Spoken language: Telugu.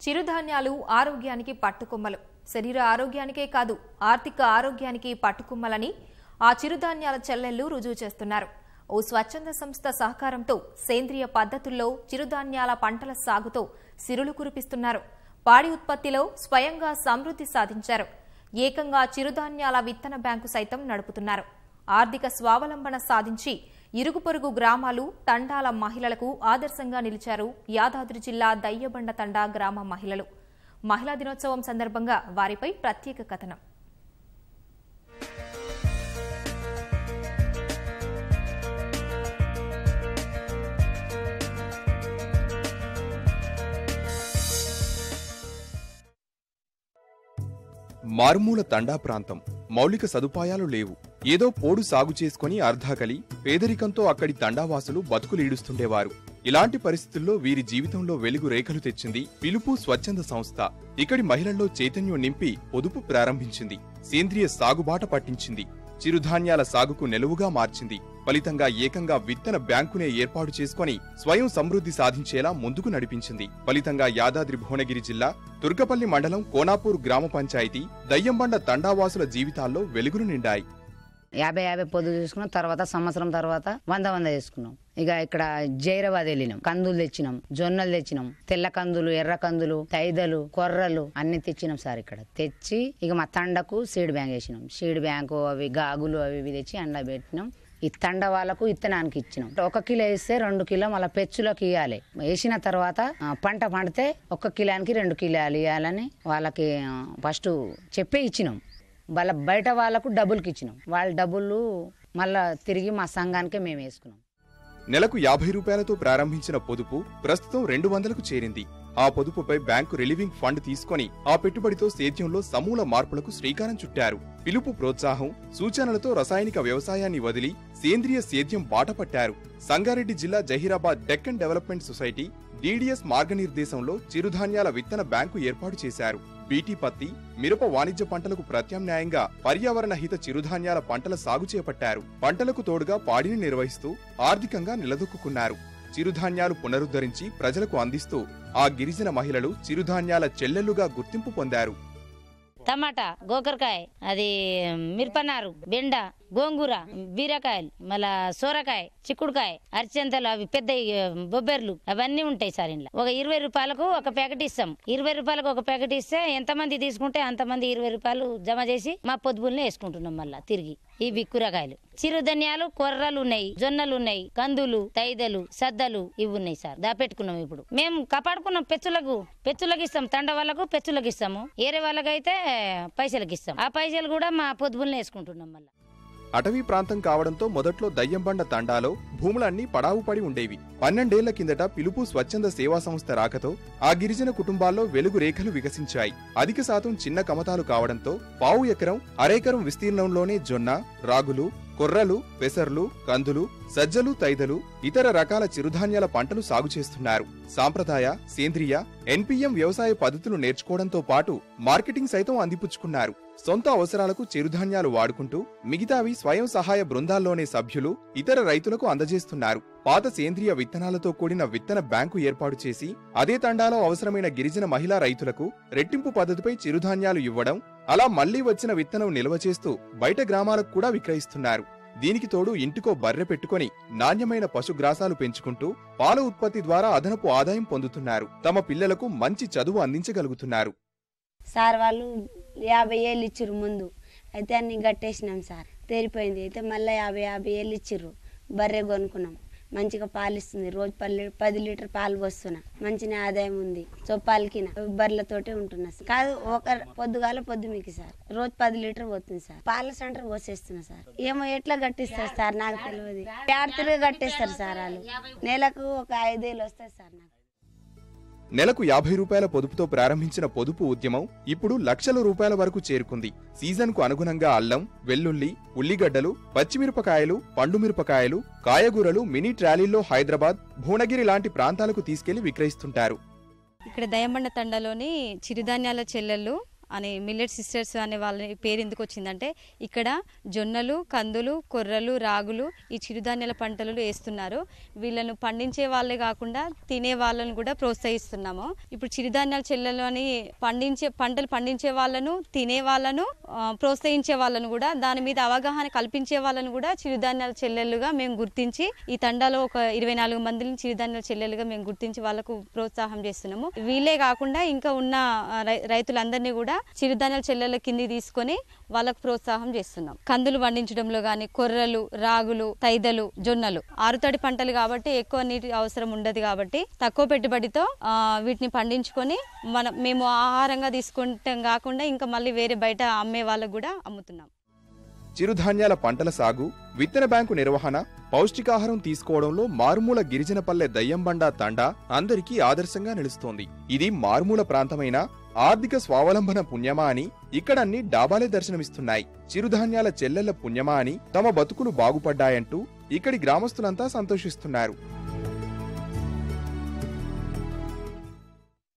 చిరుధాన్యాలు ఆరోగ్యానికి పట్టుకొమ్మలు శరీర ఆరోగ్యానికే కాదు ఆర్థిక ఆరోగ్యానికి పట్టుకొమ్మలని ఆ చిరుధాన్యాల చెల్లెళ్లు రుజువు చేస్తున్నారు ఓ స్వచ్ఛంద సంస్థ సహకారంతో సేంద్రియ పద్ధతుల్లో చిరుధాన్యాల పంటల సాగుతో సిరులు కురిపిస్తున్నారు పాడి ఉత్పత్తిలో స్వయంగా సమృద్ధి సాధించారు ఏకంగా చిరుధాన్యాల విత్తన బ్యాంకు సైతం నడుపుతున్నారు ఆర్థిక స్వావలంబన సాధించి ఇరుగు పొరుగు గ్రామాలు తండాల మహిళలకు ఆదర్శంగా నిలిచారు యాదాద్రి జిల్లా దయ్యబండ తండా గ్రామ మహిళలు మహిళా దినోత్సవం సందర్భంగా వారిపై ప్రత్యేక కథనం మారుమూల తండా ప్రాంతం మౌలిక సదుపాయాలు లేవు ఏదో పోడు సాగు చేసుకుని అర్ధాకలి పేదరికంతో అక్కడి తండావాసులు బతుకులీడుస్తుండేవారు ఇలాంటి పరిస్థితుల్లో వీరి జీవితంలో వెలుగు రేఖలు తెచ్చింది పిలుపు స్వచ్ఛంద సంస్థ ఇక్కడి మహిళల్లో చైతన్యం నింపి పొదుపు ప్రారంభించింది సేంద్రియ సాగుబాట పట్టించింది చిరుధాన్యాల సాగుకు నెలువుగా మార్చింది ఫలితంగా ఏకంగా విత్తన బ్యాంకునే ఏర్పాటు చేసుకొని స్వయం సమృద్ధి సాధించేలా ముందుకు నడిపించింది ఫలితంగా యాదాద్రి భువనగిరి జిల్లా తుర్కపల్లి మండలం కోనాపూర్ గ్రామ పంచాయతీ దయ్యంబండ తండావాసుల జీవితాల్లో వెలుగులు నిండాయి యాభై యాభై పొద్దు తీసుకున్నాం తర్వాత సంవత్సరం తర్వాత వంద వంద చేసుకున్నాం ఇక ఇక్కడ జైరాబాద్ వెళ్ళినాం కందులు తెచ్చినాం జొన్నలు తెచ్చినాం తెల్ల కందులు ఎర్ర కందులు తైదలు కొర్రలు అన్ని తెచ్చినాం సార్ ఇక్కడ తెచ్చి ఇక మా తండకు సీడ్ బ్యాంక్ వేసినాం సీడ్ బ్యాంకు అవి గాగులు అవి ఇవి తెచ్చి అండ పెట్టినాం ఈ తండ వాళ్ళకు ఇత్తనానికి ఇచ్చినాం ఒక కిలో వేస్తే రెండు కిలో మళ్ళీ పెచ్చులోకి ఇవ్వాలి వేసిన తర్వాత ఆ, పంట పండితే ఒక కిలోనికి రెండు కిలోలు ఇవ్వాలని వాళ్ళకి ఫస్ట్ చెప్పే ఇచ్చినాం వాళ్ళ బయట వాళ్ళకు డబ్బులకి ఇచ్చినాం వాళ్ళ డబ్బులు మళ్ళా తిరిగి మా సంఘానికే మేము వేసుకున్నాం నెలకు యాభై రూపాయలతో ప్రారంభించిన పొదుపు ప్రస్తుతం రెండు వందలకు చేరింది ఆ పొదుపుపై బ్యాంకు రిలీవింగ్ ఫండ్ తీసుకొని ఆ పెట్టుబడితో సేద్యంలో సమూల మార్పులకు శ్రీకారం చుట్టారు పిలుపు ప్రోత్సాహం సూచనలతో రసాయనిక వ్యవసాయాన్ని వదిలి సేంద్రియ సేద్యం బాటపట్టారు సంగారెడ్డి జిల్లా Zaheerabad Deccan development society DDS మార్గనిర్దేశంలో చిరుధాన్యాల విత్తన బ్యాంకు ఏర్పాటు చేశారు బీటీ పత్తి మిరప వాణిజ్య పంటలకు ప్రత్యామ్నాయంగా పర్యావరణ హిత చిరుధాన్యాల పంటల సాగు చేపట్టారు పంటలకు తోడుగా పాడిని నిర్వహిస్తూ ఆర్థికంగా నిలదొక్కున్నారు చిరుధాన్యాలు పునరుద్ధరించి ప్రజలకు అందిస్తూ ఆ గిరిజన మహిళలు చిరుధాన్యాల చెల్లెళ్లుగా గుర్తింపు పొందారు టమాటా గోకరకాయ అది మిరపనారు బెండ గోంగూర బీరకాయలు మళ్ళా సోరకాయ చిక్కుడుకాయ అరిచెంతలు అవి పెద్ద బొబ్బెర్లు అవన్నీ ఉంటాయి సార్ ఇంట్లో ఒక ఇరవై రూపాయలకు ఒక ప్యాకెట్ ఇస్తాం ఇరవై రూపాయలకు ఒక ప్యాకెట్ ఇస్తే ఎంతమంది తీసుకుంటే అంతమంది ఇరవై రూపాయలు జమ చేసి మా పొద్దుబుల్ని వేసుకుంటున్నాం మళ్ళా తిరిగి ఇవి కూరగాయలు చిరుధాన్యాలు కొర్రలు ఉన్నాయి జొన్నలు ఉన్నాయి కందులు తైదలు సద్దలు ఇవి ఉన్నాయి సార్ దాపెట్టుకున్నాం ఇప్పుడు మేము కాపాడుకున్నాం పెచ్చులకు పెచ్చులకు ఇస్తాం తండ వాళ్ళకు పెచ్చులకు ఇస్తాము ఏరే వాళ్ళకైతే పైసలకు ఇస్తాం ఆ పైసలు కూడా మా పొద్దుబుల్ని వేసుకుంటున్నాం మళ్ళీ అటవీ ప్రాంతం కావడంతో మొదట్లో దయ్యంబండ తండాలో భూములన్నీ పడావు పడి ఉండేవి పన్నెండేళ్ల కిందట పిలుపు స్వచ్ఛంద సేవా సంస్థ రాకతో ఆ గిరిజన కుటుంబాల్లో వెలుగు రేఖలు వికసించాయి అధిక శాతం చిన్న కమతాలు కావడంతో పావు ఎకరం అరేకరం విస్తీర్ణంలోనే జొన్న రాగులు కొర్రలు పెసర్లు కందులు సజ్జలు తైదలు ఇతర రకాల చిరుధాన్యాల పంటలు సాగు చేస్తున్నారు సాంప్రదాయ సేంద్రియ ఎన్పిఎం వ్యవసాయ పద్ధతులు నేర్చుకోవడంతో పాటు మార్కెటింగ్ సైతం అందిపుచ్చుకున్నారు సొంత అవసరాలకు చిరుధాన్యాలు వాడుకుంటూ మిగతావి స్వయం సహాయ బృందాల్లోనే సభ్యులు ఇతర రైతులకు అందజేస్తున్నారు పాత సేంద్రియ విత్తనాలతో కూడిన విత్తన బ్యాంకు ఏర్పాటు చేసి అదే తండాలో అవసరమైన గిరిజన మహిళా రైతులకు రెట్టింపు పద్ధతిపై చిరుధాన్యాలు ఇవ్వడం అలా మళ్లీ వచ్చిన విత్తనం నిల్వ చేస్తూ బయట గ్రామాలకు కూడా విక్రయిస్తున్నారు దీనికి తోడు ఇంటికో బర్రె పెట్టుకొని నాణ్యమైన పశుగ్రాసాలు పెంచుకుంటూ పాల ఉత్పత్తి ద్వారా అదనపు ఆదాయం పొందుతున్నారు తమ పిల్లలకు మంచి చదువు అందించగలుగుతున్నారు సార్ వాళ్ళు యాభై ఏళ్ళు ఇచ్చిర్రు ముందు అయితే అన్ని కట్టేసినాం సార్ తేరిపోయింది అయితే మళ్ళీ యాభై యాభై ఏళ్ళు ఇచ్చిర్రు బర్రె కొనుక్కున్నాం మంచిగా పాలు ఇస్తుంది రోజు పది పది లీటర్ పాలు పోస్తున్నా మంచిగా ఆదాయం ఉంది చొప్పాలకి బర్రెలతోటే ఉంటున్నా సార్ కాదు ఒక పొద్దుగాల పొద్దు మీకు సార్ రోజు పది లీటర్ పోతుంది సార్ పాల సెంటర్ పోసేస్తున్నా సార్ ఏమో ఎట్లా కట్టిస్తారు సార్ నాకు తెలియదు పేడతలుగా కట్టేస్తారు సార్ వాళ్ళు నెలకు ఒక ఐదేళ్ళు వస్తాయి సార్ నాకు నెలకు యాభై రూపాయల పొదుపుతో ప్రారంభించిన పొదుపు ఉద్యమం ఇప్పుడు లక్షల రూపాయల వరకు చేరుకుంది సీజన్కు అనుగుణంగా అల్లం వెల్లుల్లి ఉల్లిగడ్డలు పచ్చిమిరపకాయలు పండుమిరపకాయలు కాయగూరలు మినీ ట్రాలీల్లో హైదరాబాద్ భువనగిరి లాంటి ప్రాంతాలకు తీసుకెళ్లి విక్రయిస్తుంటారు ఇక్కడ దయమండ తండలోని చిరుధాన్యాల చెల్లెళ్ళు అనే మిల్లెట్ సిస్టర్స్ అనే వాళ్ళ పేరు ఎందుకు వచ్చిందంటే ఇక్కడ జొన్నలు కందులు కొర్రలు రాగులు ఈ చిరుధాన్యాల పంటలు వేస్తున్నారు వీళ్ళను పండించే వాళ్ళే కాకుండా తినే వాళ్ళను కూడా ప్రోత్సహిస్తున్నాము ఇప్పుడు చిరుధాన్యాల చెల్లెలు అని పండించే పంటలు పండించే వాళ్ళను తినే వాళ్ళను ఆ, ప్రోత్సహించే వాళ్ళను కూడా దాని మీద అవగాహన కల్పించే వాళ్ళను కూడా చిరుధాన్యాల చెల్లెళ్ళుగా మేము గుర్తించి ఈ తండాలో ఒక ఇరవై నాలుగు మందిని చిరుధాన్యాల చెల్లెలుగా మేము గుర్తించి వాళ్ళకు ప్రోత్సాహం చేస్తున్నాము వీళ్ళే కాకుండా ఇంకా ఉన్న ఆ, రై- రైతులందరినీ కూడా చిరుధాన్యాల చెల్లెల కింది తీసుకొని వాళ్ళకు ప్రోత్సాహం చేస్తున్నాం కందులు పండించడంలో గాని కొర్రలు రాగులు తైదలు జొన్నలు ఆరుతడి పంటలు కాబట్టి ఎక్కువ నీటి అవసరం ఉండదు కాబట్టి తక్కువ పెట్టుబడితో ఆ, వీటిని పండించుకొని మనం మేము ఆహారంగా తీసుకుంటాం కాకుండా ఇంకా మళ్ళీ వేరే బయట అమ్మే వాళ్ళకు కూడా అమ్ముతున్నాం చిరుధాన్యాల పంటల సాగు విత్తన బ్యాంకు నిర్వహణ పౌష్టికాహారం తీసుకోవడంలో మారుమూల గిరిజనపల్లె దయ్యంబండ తండా అందరికీ ఆదర్శంగా నిలుస్తోంది ఇది మారుమూల ప్రాంతమైన ఆర్థిక స్వావలంబన పుణ్యమా అని ఇక్కడన్ని డాబాలే దర్శనమిస్తున్నాయి చిరుధాన్యాల చెల్లెళ్ల పుణ్యమా అని తమ బతుకులు బాగుపడ్డాయంటూ ఇక్కడి గ్రామస్తులంతా సంతోషిస్తున్నారు